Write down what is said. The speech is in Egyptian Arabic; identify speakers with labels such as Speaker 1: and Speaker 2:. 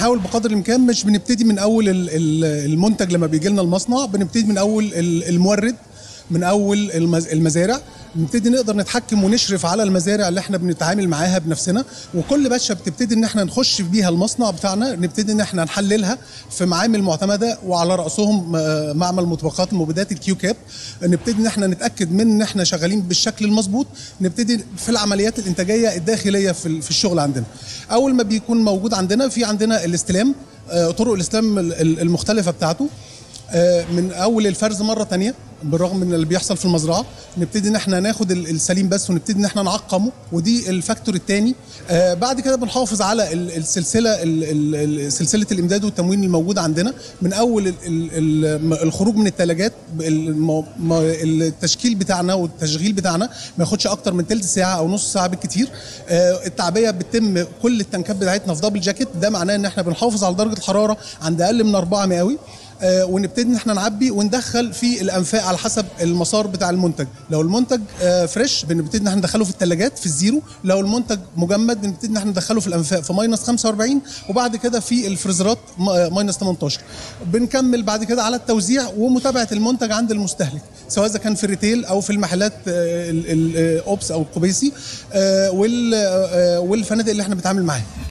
Speaker 1: بنحاول بقدر الامكان مش بنبتدي من اول ال- ال- المنتج لما بيجي لنا المصنع بنبتدي من اول ال- المورد من اول المز- المزارع نبتدي نقدر نتحكم ونشرف على المزارع اللي احنا بنتعامل معاها بنفسنا وكل باشا بتبتدي ان احنا نخش بيها المصنع بتاعنا نبتدي ان احنا نحللها في معامل معتمده وعلى راسهم آه، معمل مطبخات المبيدات الكيو كاب نبتدي ان احنا نتاكد من ان احنا شغالين بالشكل المظبوط نبتدي في العمليات الانتاجيه الداخليه في ال- في الشغل عندنا اول ما بيكون موجود عندنا في عندنا الاستلام آه، طرق الاستلام ال- ال- المختلفه بتاعته آه، من اول الفرز مره تانية بالرغم من اللي بيحصل في المزرعه نبتدي ان احنا ناخد ال- السليم بس ونبتدي ان احنا نعقمه ودي الفاكتور الثاني بعد كده بنحافظ على ال- السلسله ال- ال- ال- سلسله الامداد والتموين الموجوده عندنا من اول ال- ال- ال- الخروج من الثلاجات التشكيل بتاعنا والتشغيل بتاعنا ما ياخدش اكتر من ثلث ساعه او نص ساعه بالكتير آه، التعبئه بتتم كل التنكات بتاعتنا في دبل جاكيت ده معناه ان احنا بنحافظ على درجه الحراره عند اقل من 4 مئوي آه، ونبتدي ان احنا نعبي وندخل في الانفاق على حسب المسار بتاع المنتج لو المنتج آه، فريش بنبتدي ان احنا ندخله في الثلاجات في الزيرو لو المنتج مجمد بنبتدي ان احنا ندخله في الانفاق في ماينس 45 وبعد كده في الفريزرات م- آه، ماينس 18 بنكمل بعد كده على التوزيع ومتابعه المنتج عند المستهلك سواء اذا كان في الريتيل او في المحلات آه، ال- ال- آه، اوبس او القبيسي آه، وال- آه، والفنادق اللي احنا بنتعامل معاها